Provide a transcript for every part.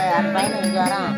அந்த பையன் இங்க வரான்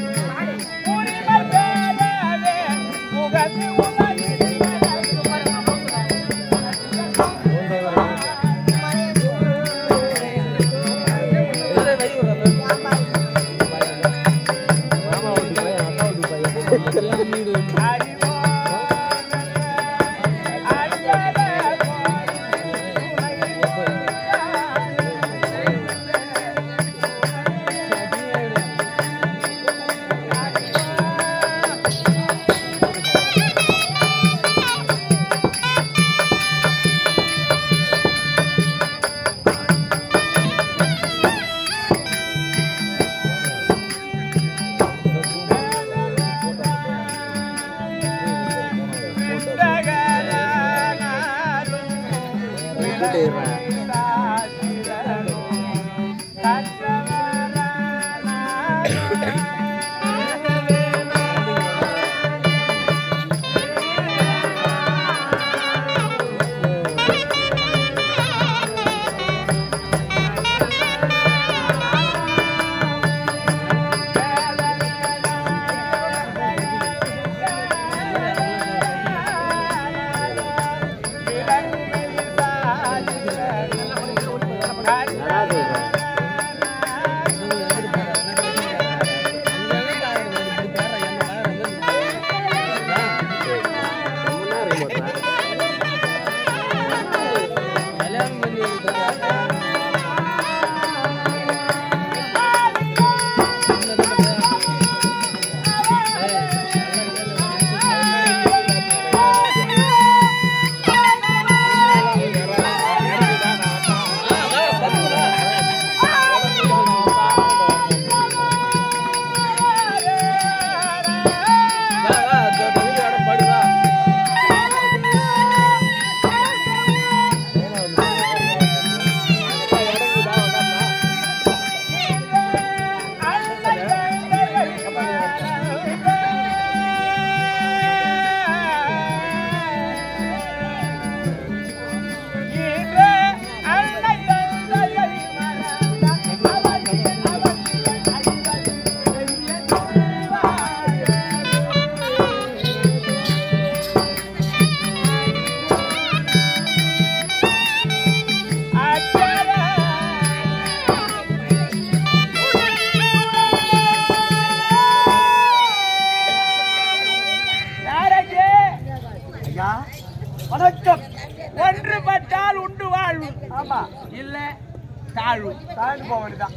ஐயா வணக்கம் ஒன்றுபட்டால் உண்டு வாழ்வு ஆமா இல்ல தாழ்வு தாழ்ந்து போக வேண்டியதான்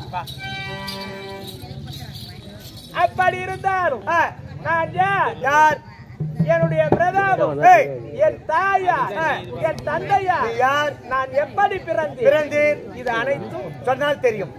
அப்படி இருந்தாலும் நான் யார் யார் என்னுடைய பிரதாபம் ஏய், என் தாயார் என் தந்தையார் யார் நான் எப்படி பிறந்தேன் பிறந்தேன் இது அனைத்தும் சொன்னால் தெரியும்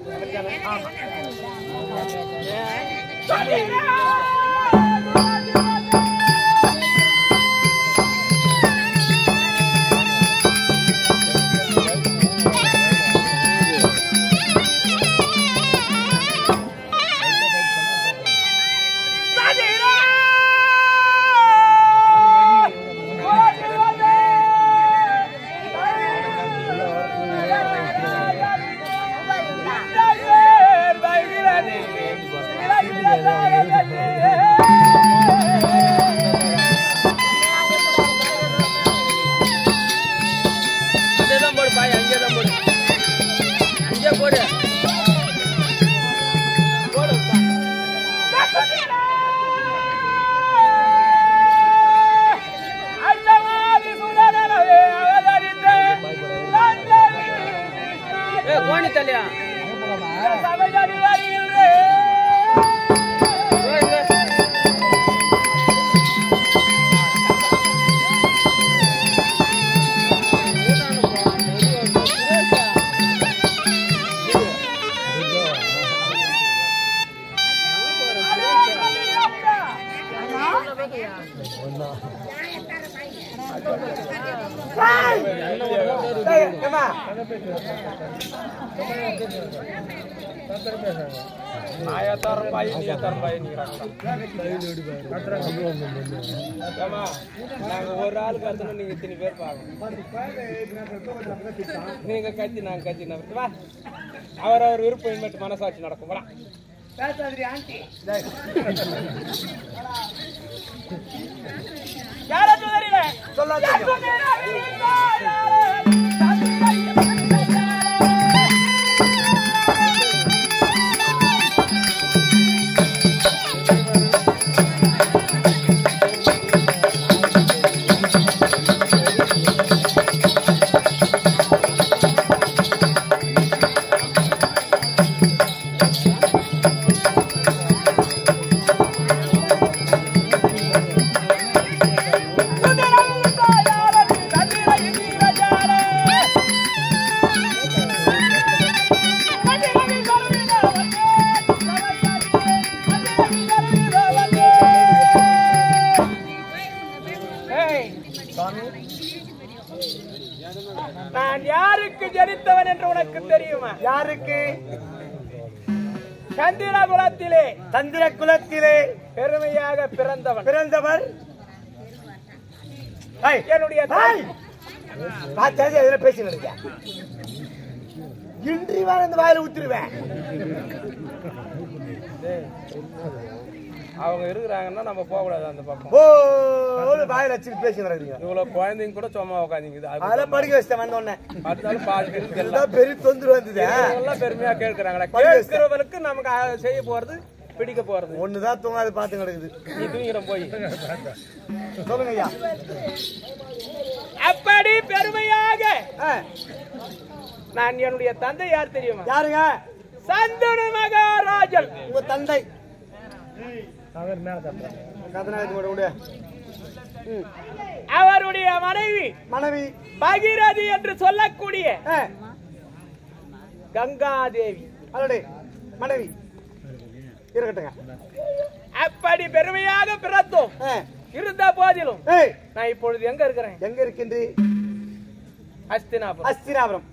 அங்கேதான் போடு பாய் அங்கேதான் போடு அங்கே போடு ஏ கோணி தள்ளியா நாங்க ஒரு ஆள் கத்தணும் நீங்க இத்தனை பேர் பார்க்கணும் நீங்க கத்தி நாங்க கத்தி நம்ம வா அவர் அவர் விருப்பம் மட்டும் மனசாட்சி நடக்கும் போலாம் பேசாதிரி ஆண்டி டேய், யாராச்சும் தெரியல சொல்லாதீங்க நான் யாருக்கு ஜனித்தவன் என்று உனக்கு தெரியுமா யாருக்கு சந்திரகுலத்திலே தந்திர குலத்திலே பெருமையாக பிறந்தவன் பிறந்தவர் ஏய், என்னுடைய ஏய், தாய் பார்த்தாது எதுல பேசிட்டு இருக்க இன்றி வார இந்த வாயில ஊத்திருவேன் அவங்க இருக்கிறாங்கன்னா நம்ம போகக்கூடாது அந்த பக்கம் ஓ வாயில வச்சு பேசி நடக்குறீங்க இவ்வளவு குழந்தைங்க கூட சும்மா உட்காந்துங்குது அதெல்லாம் படிக்க வச்சிட்டேன் வந்த உடனே அடுத்தாலும் பாதி பேருக்கு எல்லாம் இதுதான் பெரிய தொந்தரவு வந்தது எல்லாம் பெருமையா கேட்கிறாங்களா படிக்க வச்சிட்டேன். கேட்கிறவங்களுக்கு நமக்கு அ- செய்ய போறது பிடிக்க போறது ஒண்ணுதான் தூங்காது பார்த்து கிடக்குது நீ தூங்கிற போய் சொல்லுங்க ஐயா அப்படி பெருமையாக ஆ, நான் என்னுடைய தந்தை யார் தெரியுமா யாருங்க சந்தனு மகாராஜன் உங்க தந்தை கதநாயகத்து கூட விடு ம். அவருடைய மனைவி மனைவி பகிரதி என்று சொல்லக்கூடிய ஆ, கங்காதேவி அடடே மனைவி இருக்கட்டுங்க அப்படி பெருமையாக பிறந்தோம் ஆ, இருந்த போதிலும் ஏய் நான் இப்பொழுது எங்க இருக்கிறேன் எங்க இருக்கின்றி அஸ்தினாபுரம் அஸ்தினாபுரம்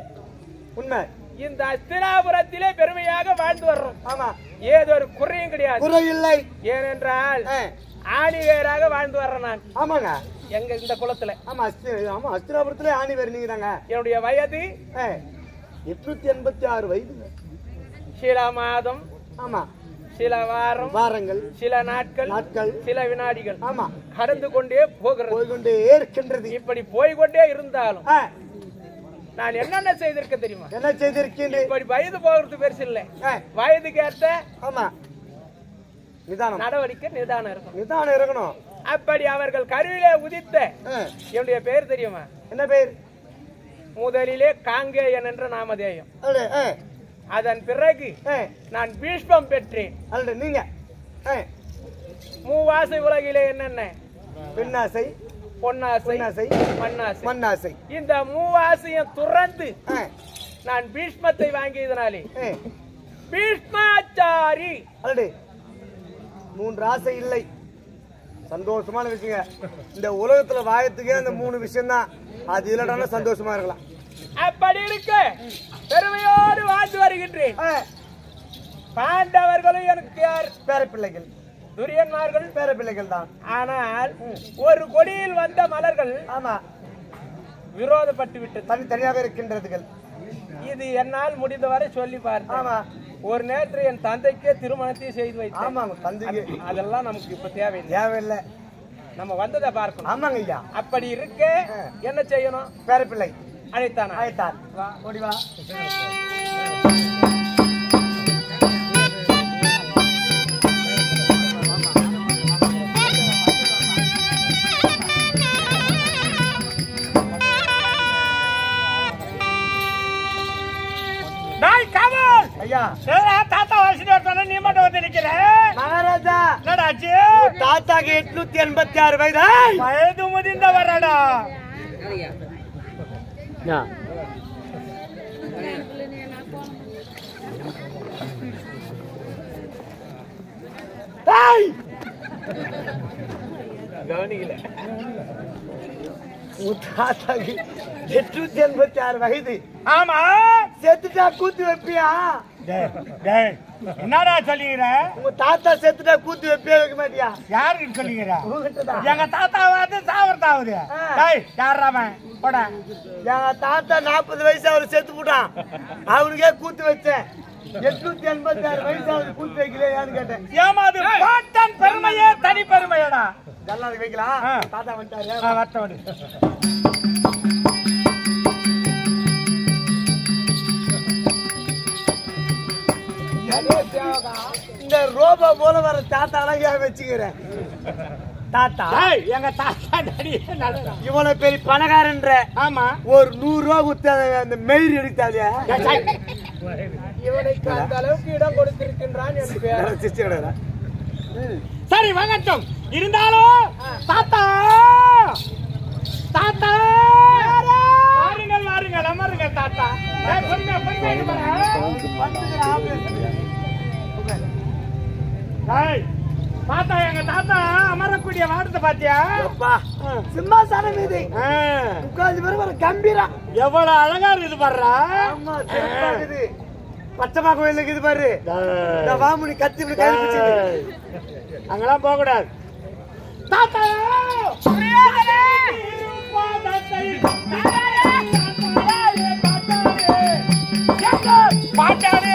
உண்மை இந்த அஸ்தினாபுரத்திலே பெருமையாக வாழ்ந்து வர்றோம் ஆமா ஏதோ ஒரு குறையும் கிடையாது குறை இல்லை ஏனென்றால் ஆ, ஆணிவேராக வாழ்ந்து வர்றேன் நான் ஆமாங்க எங்க இந்த குலத்துல ஆமா அஸ்தி ஆமா அஸ்தினாபுரத்துல ஆணி வேறு நீங்க தாங்க என்னுடைய வயது எட்நூத்தி எண்பத்தி ஆறு வயது சில மாதம் ஆமா சில வாரம் வாரங்கள் சில நாட்கள் நாட்கள் சில வினாடிகள் ஆமா கடந்து கொண்டே போகிறது போய்கொண்டே இருக்கின்றது இப்படி போய்கொண்டே இருந்தாலும் ஆ, நான் என்னென்ன செய்திருக்க தெரியுமா என்ன செய்திருக்கின்றி இப்படி வயது போகிறது பெருசு இல்ல ஆ, வயதுக்கு ஏற்ற ஆமா நிதானம் நடவடிக்கை நிதானம் இருக்கும் நிதானம் இருக்கணும் அப்படி அவர்கள் கருவிலே உதித்த ஆ, என்னுடைய பெயர் தெரியுமா என்ன பேர் முதலிலே காங்கேயன் என்ற நாமதேயம் அடடே, ஆ, அதன் பிறகு ஆ, நான் பீஷ்மம் பெற்றேன் அடடே, நீங்க ஆ, மூவாசை உலகிலே என்னென்ன பெண்ணாசை பொன்னாசை பொன்னாசை மண்ணாசை மண்ணாசை இந்த மூவாசையும் துறந்து ஆ, நான் பீஷ்மத்தை வாங்கியதனாலே ஆ, பீஷ்மாச்சாரி அடடே மூன்று ஆசை இல்லை சந்தோஷமான விஷயங்க இந்த உலகத்துல வாயத்துக்கே அந்த மூணு விஷயம் தான் அது இல்லடான சந்தோஷமா இருக்கலாம் அப்படி இருக்க பெருமையோடு வாழ்ந்து வருகின்றேன் ஆ, பாண்டவர்களும் எனக்கு யார் பேர பிள்ளைகள் துரியன்மார்கள் பேர பிள்ளைகள் தான் ஆனால் ஒரு கொடியில் வந்த மலர்கள் ஆமா விரோதப்பட்டு விட்டது தனி தனியாக இருக்கின்றதுகள் இது என்னால் முடிந்தவரை சொல்லி பார்த்தேன் ஆமா ஒரு நேற்று என் தந்தைக்கே திருமணத்தை செய்து வைத்தேன் ஆமாங்க தந்தைக்கு அதெல்லாம் நமக்கு இப்ப தேவையில்லை தேவையில்லை நம்ம வந்ததை பார்க்கணும் ஆமாங்க ஐயா அப்படி இருக்க என்ன செய்யணும் பேர பிள்ளை அழைத்தானா ஆயிட்டார் ஓடி வா நாய் கமல் ஐயா தாத்தா வயசுல ஒருத்தன நீ மட்டும் வந்து நிக்கிற மகாராஜா என்னடாச்சு தாத்தாக்கு எட்நூத்தி எண்பத்தி ஆறு வயது ஏய்! வயது முதிர்ந்த வரடா ஏய்! கவனிக்கல உன் தாத்தாக்கு எட்நூத்தி எண்பத்தி ஆறு வயது ஆமா செத்துட்டா கூத்து வைப்பியா என்னடா சொல்லிக்கிற உங்க தாத்தா செத்துட்டா கூத்து வைப்பியா வைக்க மாட்டியா யாருக்கு சொல்லிக்கிற உங்ககிட்டதான். எங்க தாத்தா வந்து சாவர்த்தாவது ஆ. யாராமன் போட எங்க தாத்தா நாற்பது வயசு அவர் செத்து போட்டான் அவனுக்கே கூத்து வச்சேன் எட்நூத்தி எண்பத்தி ஆறு வயசாவது புல் வைக்கல ஏன்னு கேட்டேன் ஏமாது பாட்டன் பெருமையே தனி பெருமையடா ஜல்லாது வைக்கலாம் ஆ. தாத்தா வந்துட்டாரு வரட்ட விடு இந்த ரோபோ போல வர தாத்தா அழகா வச்சுக்கிறேன் தாத்தா ஏய், எங்க தாத்தா நடிகை நல்லதா. இவ்வளவு பெரிய பணக்காரன்ற ஆமா ஒரு நூறு ரூபா குத்து அந்த- அந்த மெயிர் எடுத்தாலியா இவனுக்கு அந்த அளவுக்கு இடம் கொடுத்திருக்கின்றான் என் பேர் சிஸ்டி கிடையாது சரி வாங்கட்டும் இருந்தாலும் தாத்தா தாத்தா வாருங்கள் வாருங்கள் அமருங்கள் தாத்தா ஏய், பொறுமையா, பொறுமையா இங்க பாரு. ஏய், தாத்தா எங்க தாத்தா அமரக்கூடிய வார்த்தை பாத்தியா அப்பா சிம்மாசனம் இது ஆ, உட்கார்ந்து பேர் ஒரு கம்பீரா எவ்வளவு அழகா இருக்குது பாடுறா ஆமா சிறப்பா இருக்குது பச்சைமா கோயில் இருக்குது பாரு இந்த வாமுனி கத்தி இப்படி கை பிடிச்சிட்டு. அங்கெல்லாம் போக கூடாது தாத்தா பாட்டாரே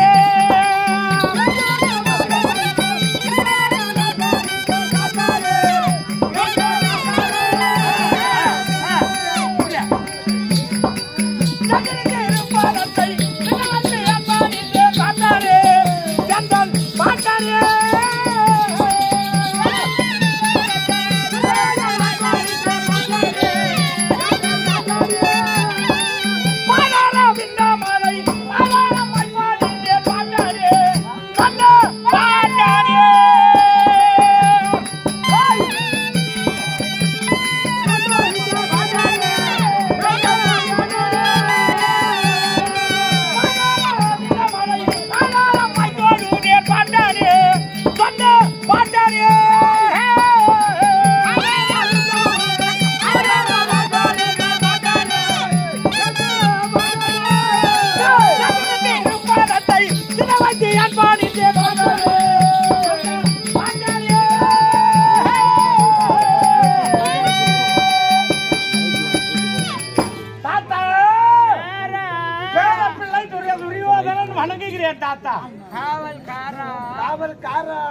தாத்தா பேரப்பிள்ளை துரிய துரியோதனன் வணங்குகிறேன் தாத்தா காவல்காரா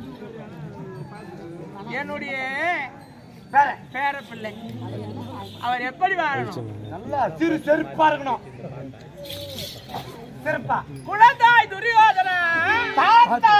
என்னுடைய பேர பேரப்பிள்ளை அவர் எப்படி வாழணும் நல்லா சிறு செருப்பா இருக்கணும் சிறப்பா குழந்தாய் துரியோதன தாத்தா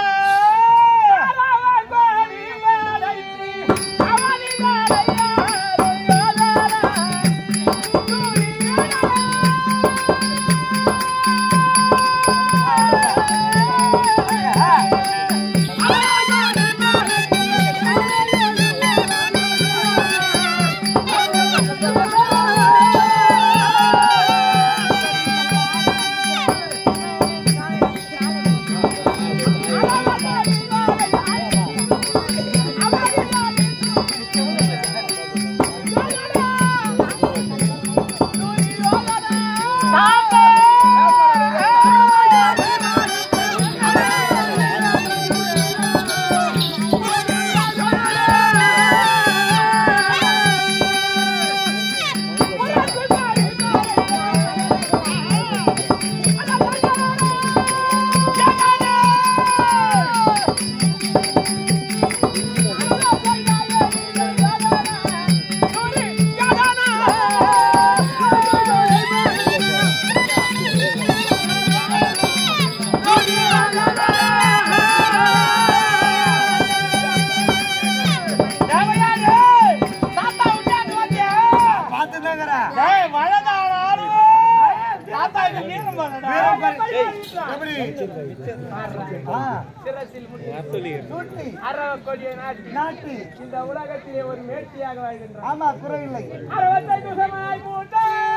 பாத்துதாங்கறா ஏய், மழைதானாலும் தாத்தா இது நீரும் போதுடா. எப்படி ஆ சிரசில் முடி சூட்டி அரவ கொடிய நாட்டி நாட்டு இந்த உலகத்திலே ஒரு மேட்டியாக வாழ்கின்றார் ஆமா குறையில்லை அறுபத்தைந்து சமாய் மூட்ட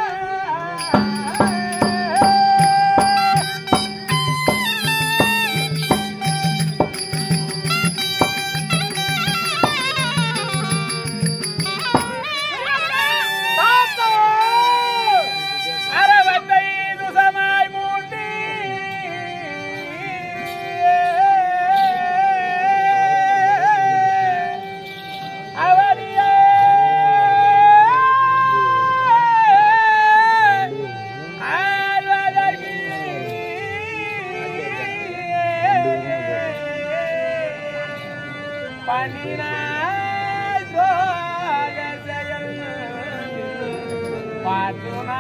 தாத்தா அறுபத்தைந்து சமாய் மூட்டி அவனியே பண்ணினாய் சோக செயல் பார்த்துனா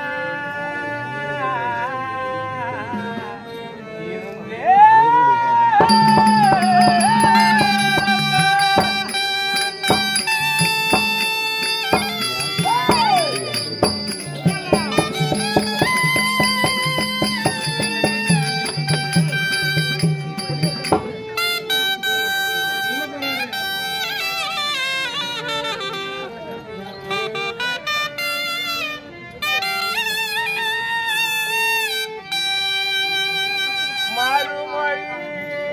மறுமொழி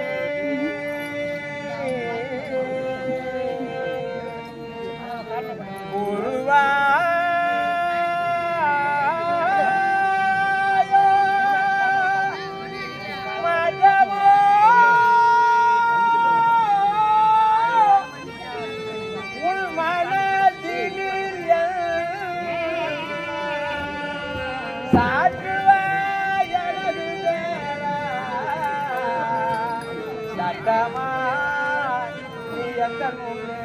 உருவாயோ மதமோ உள் மனதினில் சாற்றுவாய் எனது தேவா. சட்டமாய் நீ எந்த முன்னே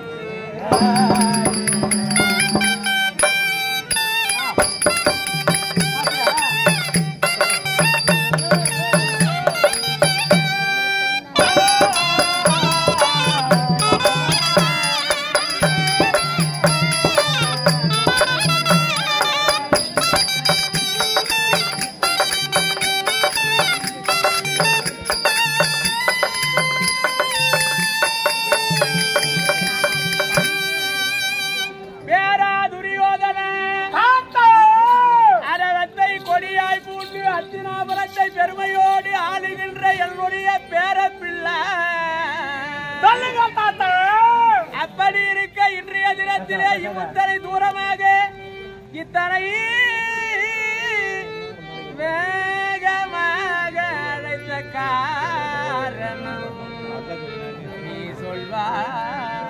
பேரா துரியோதன அரவத்தை கொடியாய் பூண்டு அத்தினாபுரத்தை பெருமையோடு ஆளுகின்ற என்னுடைய பேரப்பிள்ளை அப்படி இருக்க இன்றைய தினத்திலே இத்தனை தூரமாக இத்தனை வேகமாக அழைத்த காரணம் நீ சொல்வாய்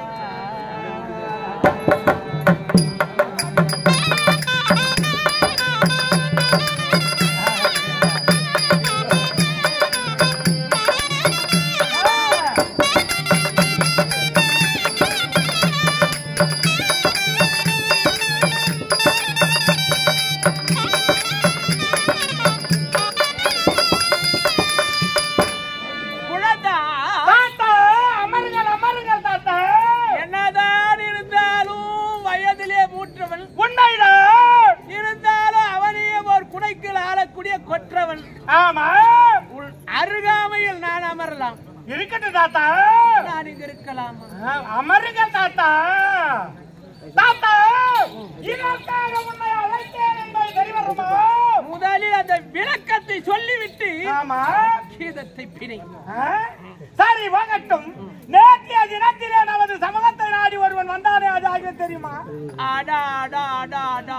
குழந்தா அமருங்கள் அமருங்கள் தாத்தா என்னதான் இருந்தாலும் வயதிலே மூற்றவன் உண்மைதான் இருந்தாலும் அவனையே ஒரு குடைக்குள் ஆளக்கூடிய கொற்றவன் ஆமா உள் அருகாமையில் நான் அமரலாம் இருக்கட்டும் தாத்தா நான் இங்க இருக்கலாம் ஆ, அமருங்கள் தாத்தா தாத்தா இதற்காக உன்னை அழைத்தேன் என்பது தெரிவருமா முதலில் அந்த விளக்கத்தை சொல்லிவிட்டு ஆமா கீதத்தை பிணை ஆ? சரி வாங்கட்டும் நேற்றைய தினத்திலே நமது சமூகத்தை நாடி ஒருவன் வந்தானே அது ஆகிய தெரியுமா ஆடா ஆடா ஆடா ஆடா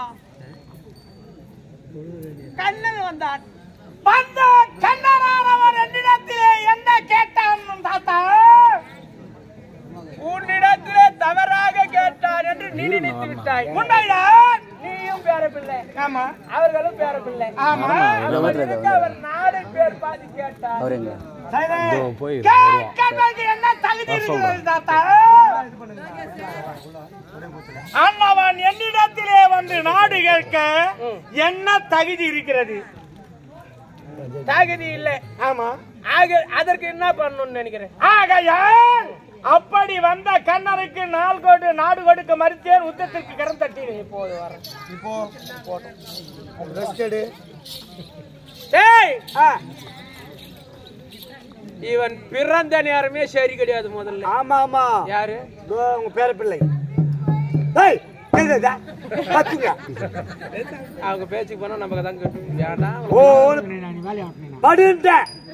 கண்ணன் வந்தான் வந்த கண்ணனானவன் என்னிடத்திலே என்ன கேட்டான் தாத்தா உன்னிடத்திலே தவறாக கேட்டான் என்று நீ நினைத்து விட்டாய் உண்மைதான் நீயும் பேரப்பிள்ளை ஆமா அவர்களும் பேரப்பிள்ளை ஆமா அவர் இருக்க அவர் நாலு பேர் பார்த்து கேட்டார் சரி. கேட்கறதுக்கு என்ன தகுதி இருக்கிறது தாத்தா அண்ணவன் என்னிடத்திலே வந்து நாடு கேட்க என்ன தகுதி இருக்கிறது தகுதி இல்லை ஆமா ஆக அதற்கு என்ன பண்ணணும்னு நினைக்கிறேன் ஆகையால் அப்படி வந்த கண்ணனுக்கு நாள் கோடு நாடு கொடுக்க மறுத்தேன் உத்தத்திற்கு கரம் தட்டினேன் இப்போது வர இப்போ ரெஸ்ட் எடு டேய் ஆ, இவன் பிறந்த நேரமே சரி கிடையாது முதல்ல ஆமா ஆமா யாரு இதோ உங்க பேர பிள்ளை ஏய் கேக்குதா பாத்துங்க அவங்க பேச்சுக்கு போனா நமக்கு தான் கட்டு வேண்டாம் ஓ படுன்ற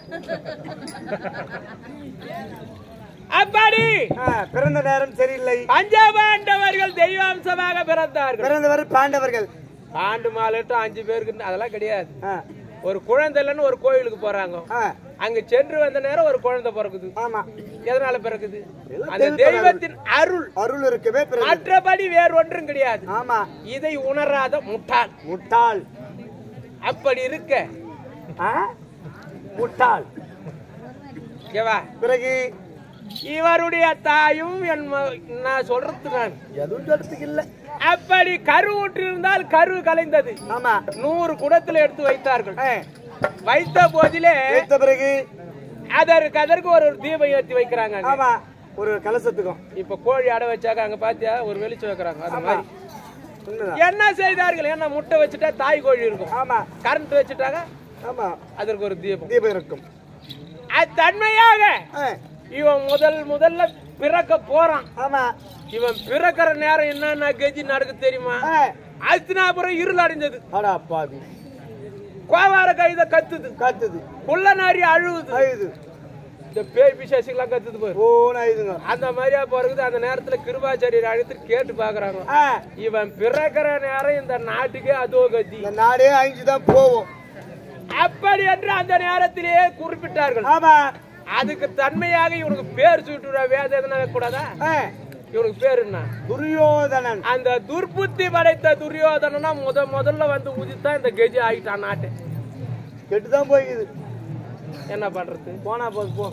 அப்படி ஆ, பிறந்த நேரம் சரியில்லை பஞ்சபாண்டவர்கள் தெய்வாம்சமாக பிறந்தார்கள் பிறந்தவர் பாண்டவர்கள் ஆண்டு மாலட்டும் அஞ்சு பேருக்கு அதெல்லாம் கிடையாது ஆ, ஒரு குழந்தை இல்லைன்னு ஒரு கோயிலுக்கு போறாங்க ஆ, அங்க சென்று வந்த நேரம் ஒரு குழந்தை பிறக்குது ஆமா எதனால பிறக்குது எல்லாம் அந்த தெய்வத்தின் தெய்வத்தின் அருள் அருள் இருக்கவே பிறகு மற்றபடி வேறு ஒன்றும் கிடையாது ஆமா இதை உணராத முட்டாள் முட்டாள் அப்படி இருக்க ஆ? முட்டாள் ஏவா பிறகு இவருடைய தாயும் என் ம- நான் சொல்றது நான் எதுவும் சொல்றதுக்கு இல்ல அப்படி கரு ஊற்றிருந்தால் கரு கலைந்தது ஆமா நூறு குடத்துல எடுத்து வைத்தார்கள் ஆ, வைத்த போதிலே வைத்த பிறகு அதற்கு அதற்கு ஒரு ஒரு தீபம் ஏற்றி வைக்கிறாங்க அங்க. ஆமா ஒரு கலசத்துக்கும் இப்ப கோழி அடை வச்சாக்க அங்க பாத்தியா ஒரு வெளிச்சம் வைக்கிறாங்க அது ஆமா மாதிரி உண்மைதான் என்ன செய்தார்கள் ஏன்னா முட்டை வச்சுட்டா தாய் கோழி இருக்கும் ஆமா கரண்ட் வச்சுட்டாங்க ஆமா அதற்கு ஒரு தீபம் தீபம் இருக்கும் அது தன்மையாக ஆ, இவன் முதல் முதல்ல பிறக்க போறான் ஆமா இவன் பிறக்கிற நேரம் என்னன்னா கெஜி நடக்கு தெரியுமா ஆ, அஸ்தினாபுரம் இருள் அடைஞ்சது அடா பாவி கோவார கைத கத்துது காத்துது குள்ள நாரி அழுகுது அழுது இந்த பேய் பிசாசிக்கெல்லாம் கத்துது போய் ஓன அழுதுங்க அந்த மாதிரியா பிறகுது அந்த நேரத்துல கிருபாச்சாரியர் அழைத்து கேட்டு பாக்குறாங்க ஆ, இவன் பிறக்கிற நேரம் இந்த நாட்டுக்கே அதோ கதி இந்த நாடே அழிஞ்சு தான் போவோம் அப்படி என்று அந்த நேரத்திலேயே குறிப்பிட்டார்கள் ஆமா அதுக்கு தன்மையாக இவனுக்கு பேர் சுட்டுற வேத எதனா கூடாதா ஆ, இவனுக்கு பேர் என்ன துரியோதனன் அந்த துர்புத்தி படைத்த துரியோதனனா முத முதல்ல வந்து உதித்தான் இந்த கெஜி ஆகிட்டான் நாட்டு கெட்டுதான் போய்க்குது என்ன பண்றது போனா போது போ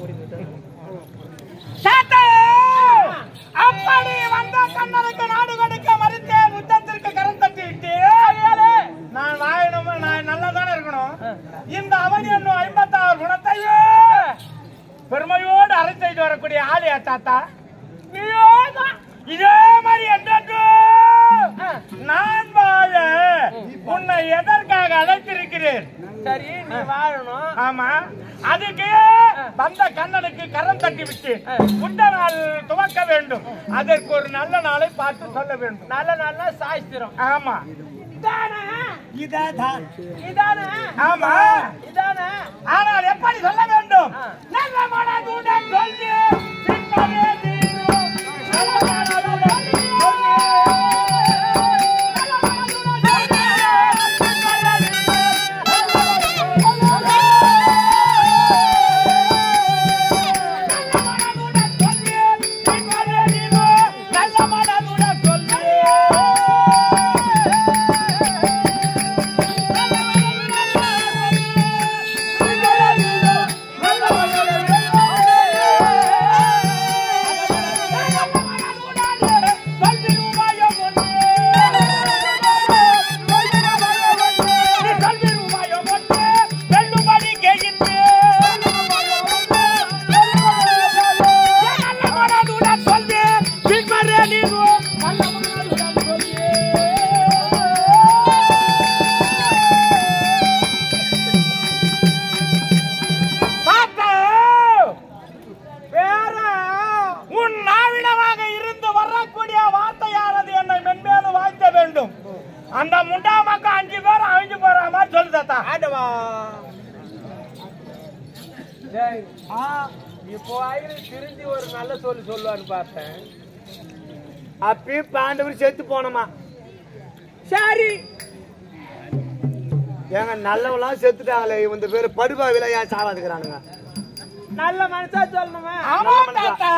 அப்படி வந்த கண்ணனுக்கு நாடு கொடுக்க மறுத்தேன் முத்தத்திற்கு கரம் தட்டிட்டு நான் வாழணும் நான் நல்லா தானே இருக்கணும் இந்த அவன் என்னும் ஐம்பத்தாறு குணத்தையே பெருமையோடு அரைத்து வரக்கூடிய ஆளியா தாத்தா நீயோதான் இதே மாதிரி என்றென்று நான் வாழ உன்னை எதற்காக அழைத்திருக்கிறேன் சரி நீ வாழணும் ஆமா அதுக்கு வந்த கண்ணனுக்கு கரம் தட்டி விட்டு முந்த நாள் துவக்க வேண்டும் அதற்கு ஒரு நல்ல நாளை பார்த்து சொல்ல வேண்டும் நல்ல நல்ல சாஸ்திரம் ஆமா இதானே இதான் இதானே ஆமா இதானே ஆனால் எப்படி சொல்ல வேண்டும் நல்ல மனதுடன் சொல்லி பின்பற்றே தீரும். நல்ல மனதுடன் சொல்லி. நல்ல மனதுடன் சொல்லி. பின்பற்றே தீரும். நல்ல மனதுடன் சொல்லி. தாத்தா வேற உன் நாவிடமாக இருந்து வரக்கூடிய வார்த்தையானது என்னை மென்மேலும் வாழ்த்த வேண்டும் அந்த முண்டா மக்கள் அஞ்சு பேர் அழிஞ்சு போற மாதிரி சொல்லு தாத்தா ஆண்டவா டேய், இப்போ ஆயிரம் திருந்தி ஒரு நல்ல சொல்லு சொல்லுவான்னு பார்த்தேன் அப்பயும் பாண்டவர் செத்து போனோமா சரி ஏங்க நல்லவெல்லாம் செத்துட்டாங்களே இந்த பேரு படுபாவில ஏன் சாவாதுக்கிறானுங்க நல்ல மனசா சொல்லணுமே ஆமா மனுஷா. தாத்தா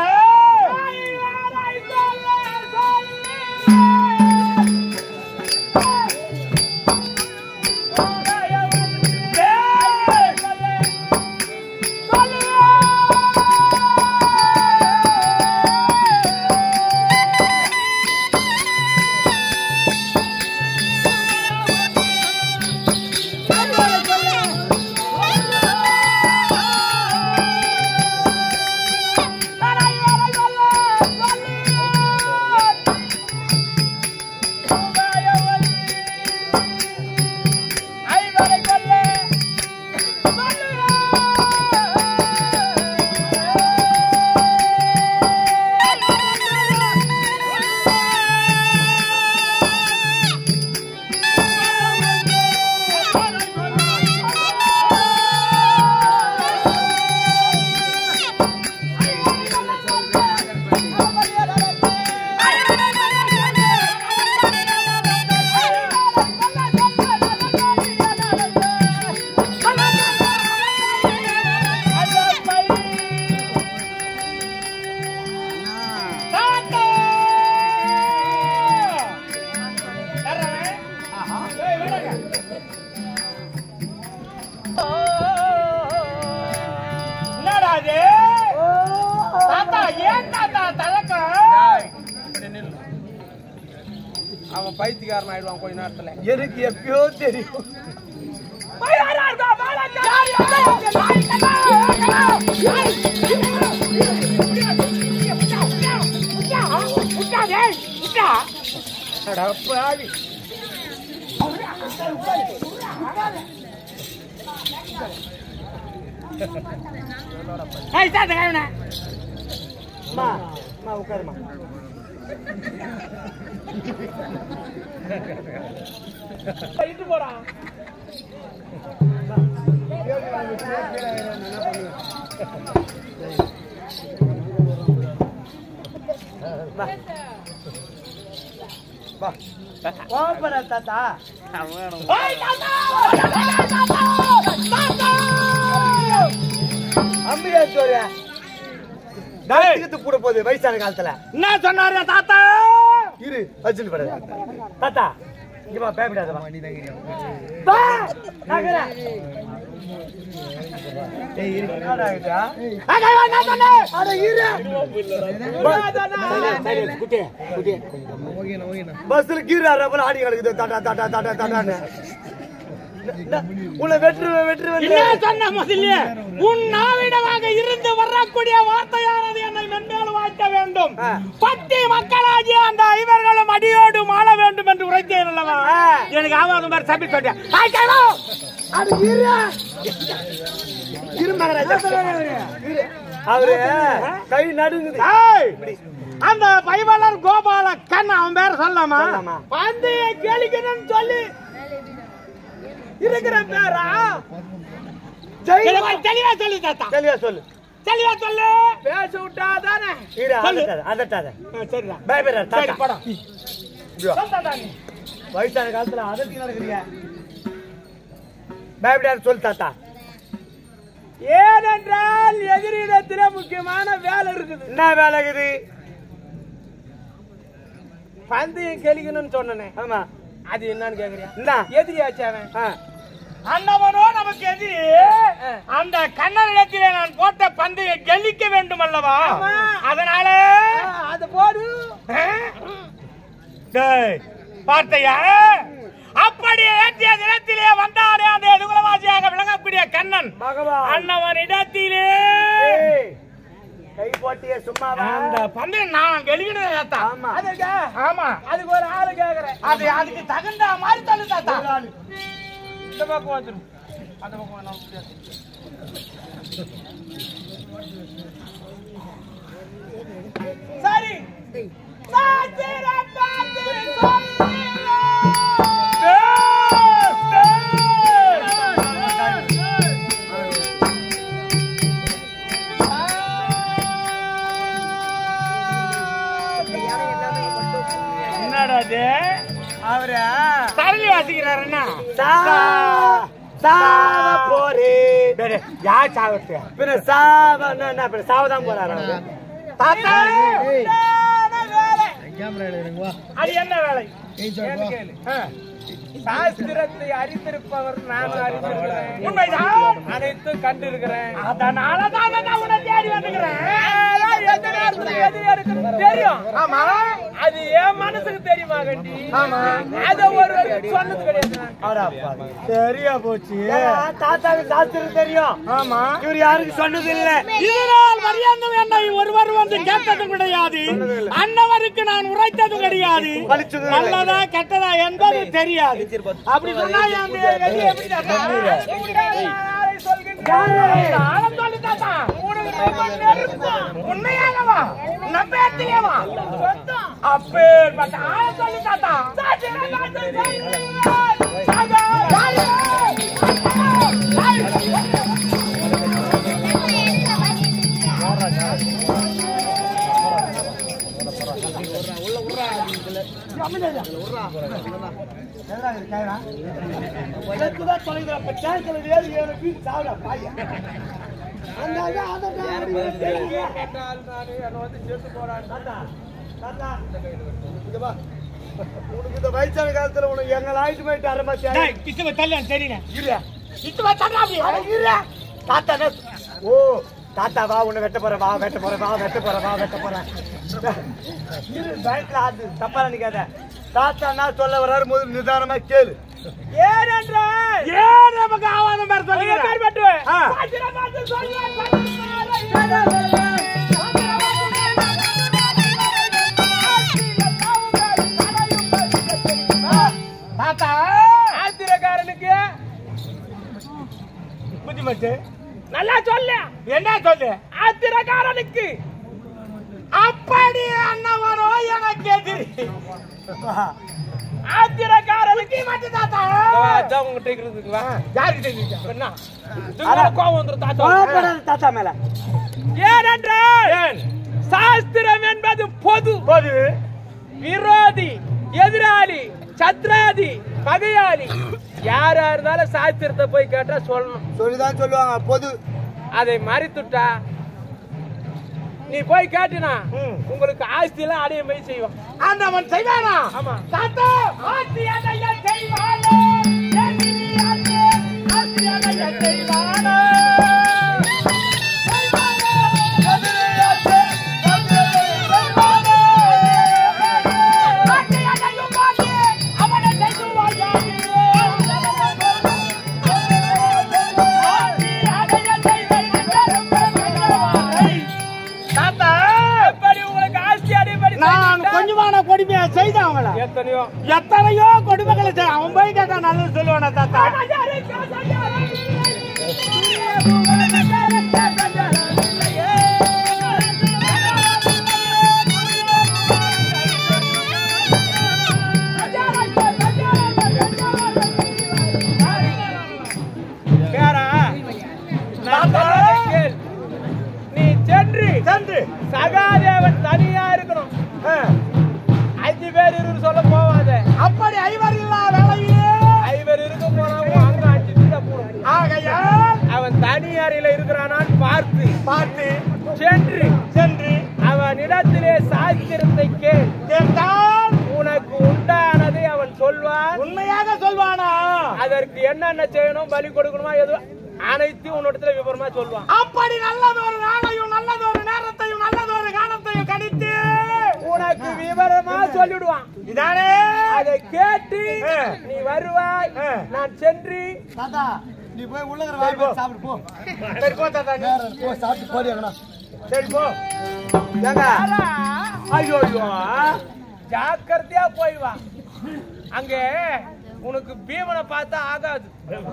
பைத்தியக்காரன் ஆயிடுவான் கொஞ்ச நேரத்துல எனக்கு எப்பயோ தெரியும் அடப்பாவி. ஏய், தாத்தா, கழுவுன. அம்மா அம்மா உட்காருமா இட்டு போறான் கோபப்பட தாத்தா அம்பியா சோறு கூட போகுது வயசான காலத்துல என்ன சொன்னாரு தாத்தா இரு அர்ஜுன் பட தாத்தா இங்கமா பேப்பிடாதவா ஏய் இரு என்னடா ஆகுதா அட இரு பஸ்ல கீறாரு போல ஆடி கிடக்குது டாடா டாடா டாடா டாடான்னு உன்னை வெற்றுவேன் வெற்றுவேன் என்ன சொன்ன முதல்ல உன் நாவிடமாக இருந்து வரக்கூடிய வார்த்தையானது என்னை மென்மேலும் வாய்க்க வேண்டும் ஆ. பட்டி மக்களாகிய அந்த ஐவர்களும் அடியோடு மாள வேண்டும் என்று உரைத்தேன் அல்லவா எனக்கு ஆவாத மாதிரி சபி சொன்னேன் அது இரு இரு மகராஜா இரு. அவரு கை நடுங்குது ஏய், அந்த பைவலர் கோபால கண் அவன் பேர் சொல்லாமா சொல்லாமா. பந்தய கேளிக்கணும்னு சொல்லி இருக்கிற பேரா ஜெய் எனக்கு கொஞ்சம் தெளிவா சொல்லு தாத்தா தெளிவா சொல்லு தெளிவா சொல்லு பேச விட்டா தானே இரு சொல்லு. அதட்டாத அதட்டாத சரிடா பயப்படுற சரி தாத்தா படம் ஐயோ, சொல் தாத்தா நீ. வயசான காலத்துல அதட்டி நடக்குறீங்க பயப்படாத சொல்லு தாத்தா ஏனென்றால் எதிரிடத்திலே முக்கியமான வேலை இருக்குது என்ன வேலை இருக்குது பந்தயம் கெளிக்கணும்னு சொன்னனே ஆமா அது என்னன்னு கேக்குறியா என்ன எதிரியாச்சு அவன் ஆ, அண்ணவனோ நமக்கு எதிரி அந்த கண்ணனிடத்திலே நான் போட்ட பந்தையை கெல்லிக்க வேண்டும் அல்லவா ஆமா. அதனால அது போடு டேய், பார்த்தையா அப்படி ஏற்றிய தினத்திலே வந்தானே அந்த எதுகுலவாசியாக விளங்கக்கூடிய கண்ணன் பகவான் அண்ணவனிடத்திலே ஏய், கை போட்டிய சும்மாவா அந்த பந்தையை நான் கெலிக்கணும் தாத்தா ஆமா அதுக்கா ஆமா அதுக்கு ஒரு ஆளு கேக்குறேன் அது அதுக்கு தகுந்த மாதிரி தள்ளு தாத்தா ஒரு ஆளு. இந்த பக்கம் வந்துடும் அந்த பக்கம் வேணாம் முடியாது சரி சாத்திரம் பார்த்து என்னடா இது அவரு சரளி வாசிக்கிறாரு என்ன சா- சாவ போரே யார் சாவத்து பின்ன சாவ என்ன, என்ன, பின்ன சாவதான் போறாரு அவரு. தாத்தா வேலை அது என்ன வேலை ஏன்னு கேளு. சாஸ்திரத்தை அறிந்திருப்பவர் நான் அறிந்திருக்கிறேன் உண்மைதான் அனைத்தும் கண்டிருக்கிறேன் அதனால தான் நான் உன்னை தேடி வந்துக்கிறேன் அதெல்லாம் எந்த நேரத்துல எதிரியா இருக்குன்னு தெரியும் ஆமா அது என் மனசுக்கு தெரியுமா கண்டி ஆமா. அத ஒரு சொன்னது கிடையாது நான். அவரா பாரு. சரியா போச்சு ஏன்னா, தாத்தாவுக்கு சாஸ்திரம் தெரியும் ஆமா இவர் யாருக்கு சொன்னது இல்ல இதனால் மரியாதை என்னை ஒருவர் வந்து கேட்டது கிடையாது அன்னவருக்கு நான் உரைத்தது கிடையாது பளிச்சது இல்லை. நல்லதா கெட்டதா என்பது தெரியாது அப்படி சொன்னா என் கதி எப்படி தாத்தா? யாரை சொல்கின்றேன்? ஆள சொல்லு தாத்தா. உண்மையாகவா நம்பேத்திலேவா அப்பேற்பட்ட ஆள சொல்லு தாத்தா எனக்குதான் தொலைதா, இப்ப கேட்கல வேறு எனக்கு சாவுடா, பாயா. அந்த ஆளு, அந்த ஆளு, தெரியுமா? கேட்டால் நானு என்னை வந்து செத்து போறான்னு தாத்தா, தாத்தா, இங்க வா. உனக்கு இந்த வயசான காலத்துல உனக்கு எங்களை ஆயிட்டு போயிட்டு அரமா டேய், கிசுவ தள்ளு சரிண்ணே இருயா கிசுவ தள்ளா அப்படியே அட, இருயா. தாத்தா என்ன சொ- ஓ தாத்தா வா உன்னை வெட்ட போற வா வெட்ட போற வா வெட்ட போற வா வெட்ட போற இரு பேங்க்ல அது தப்பா நினைக்காத தாத்தா என்ன சொல்ல வர்றாரு முதல் நிதானமா கேளு ஏனென்றால் ஏன் நமக்கு ஆவாதம் பேர் உங்க சொல்லுங்க பேர் பட்டுவே. ஆ. சாத்திர பார்த்து சொல்லுவேன். தாத்தா ஆத்திரக்காரனுக்கு புத்திமட்டு நல்லா சொல்லு என்ன சொல்லு ஆத்திரக்காரனுக்கு அப்படி அண்ணன் வரும் எனக்கு எதிரி ஆத்திரக்காரனுக்கு மட்டும் தாத்தா அதான் உங்ககிட்ட இருக்கிறதுக்கு வா. யாருக்கு தெரியுங்க என்ன? இதுக்கு கோவம் வந்துரும் தாத்தா. கோவப்படாத தாத்தா மேல ஏனென்றால் சாஸ்திரம் என்பது பொது போது விரோதி எதிராளி சத்ராதி பகையாளி யாரா இருந்தாலும் சாஸ்திரத்தை போய் கேட்டா சொல்லணும் சொல்லிதான் சொல்லுவாங்க பொது அதை மறித்துட்டா நீ போய் கேட்டினா ம். உங்களுக்கு ஆஸ்தி எல்லாம் அடைய போய் செய்வான் ஆண்டவன் செய்வானா ஆமா தாத்தா ஆஸ்தி அடைய செய்வானோ எதிரி அங்கே ஆஸ்தி அடைய செய்வானோ தாத்தா எப்படி உங்களுக்கு ஆஸ்தி அடைபடி நான் கொஞ்சமான கொடுமையா செய்தேன் அவங்கள எத்தனையோ எத்தனையோ கொடுமைகளை செய்ய அவன் போய் கேட்டா நல்லது சொல்லுவானா தாத்தா பேரா, நான் சொல்றதை கேள். நீ சென்று சென்று சகாதேவன் தனியா இருக்கணும் ஆ, அஞ்சு பேர் இருக்கு சொல்ல போவாத அப்படி ஐவர் இல்லா வேலையிலே ஐவர் இருக்க போனாவும் அங்க அஞ்சு பேர் போடும் ஆகையால் அவன் தனி அறையில இருக்கிறானான்னு பார்த்து பார்த்து சென்று சென்று அவனிடத்திலே சாஸ்திரத்தை கேள் கேட்டால் உனக்கு உண்டானதை அவன் சொல்வான் உண்மையாக சொல்வானா அதற்கு என்னென்ன செய்யணும் பலி கொடுக்கணுமா எது அனைத்தையும் உன்னிடத்துல விவரமா சொல்லுவான் அப்படி நல்லதொரு நாளையும் நல்லதொரு நேரத்தையும் நல்லதொரு காலத்தையும் கணித்து உனக்கு விவரமா சொல்லிடுவான் இதானே அதை கேட்டு ஆ. நீ வருவாய் ஆ. நான் சென்று தாத்தா நீ போய் உள்ள இருக்கிற சரி, போ. வாய் சாப்பிடு போ சரி போ தாத்தா நீ. நேரா போ சாப்பிட்டு போடி அங்கடா சரி போ ஏங்க ஆனா, ஐயோ ஐயோ ஜாக்கிரதையா போய் வா அங்க உனக்கு பீமனை பார்த்தா ஆகாது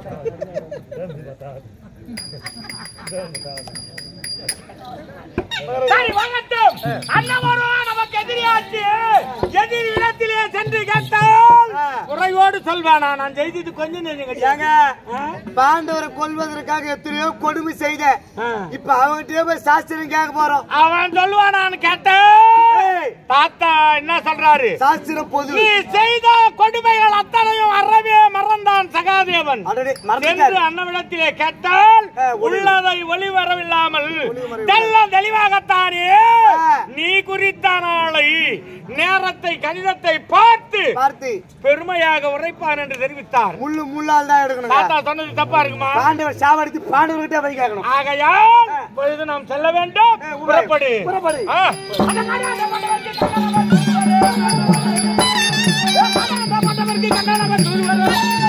சரி வாங்கட்டும் அண்ணன் வருவான் நமக்கு எதிரியாச்சு எதிரி இடத்திலே சென்று கேட்டால் ஆ. குறையோடு சொல்வானா நான் செய்தது கொஞ்சம் நெஞ்சம் ஏங்க பாண்டவரை கொல்வதற்காக எத்தனையோ கொடுமை செய்த ஆ. இப்ப அவன்கிட்டயே போய் சாஸ்திரம் கேட்க போறோம் அவன் சொல்லுவானான்னு கேட்டேன் ஏய், தாத்தா என்ன சொல்றாரு சாஸ்திரம் பொது நீ செய்த கொடுமைகள் அத்தனையும் அறவே மறந்தான் சகாதேவன் அடடே, என்று மறந்துட்டாரு. அண்ணவிடத்திலே கேட்டால் ஆ, ஒளி- உள்ளதை ஒளி வரவில்லாமல் ஒளிவரவில்லை. தெல்ல தெளிவாகத்தானே ஆ. நீ குறித்த நாளை நேரத்தை கணிதத்தை பார்த்து பார்த்து பெருமையாக உரைப்பான் என்று தெரிவித்தார் முள்ளு முள்ளால் தான் எடுக்கணும் தாத்தா சொன்னது தப்பா இருக்குமா பாண்டவர் சாவடித்து பாண்டவர்கிட்ட போய் கேட்கணும் ஆகையால் இப்பொழுது நாம் செல்ல வேண்டும் ஆ, உரை. புறப்படு புறப்படு. ஆ. கண்டானவன்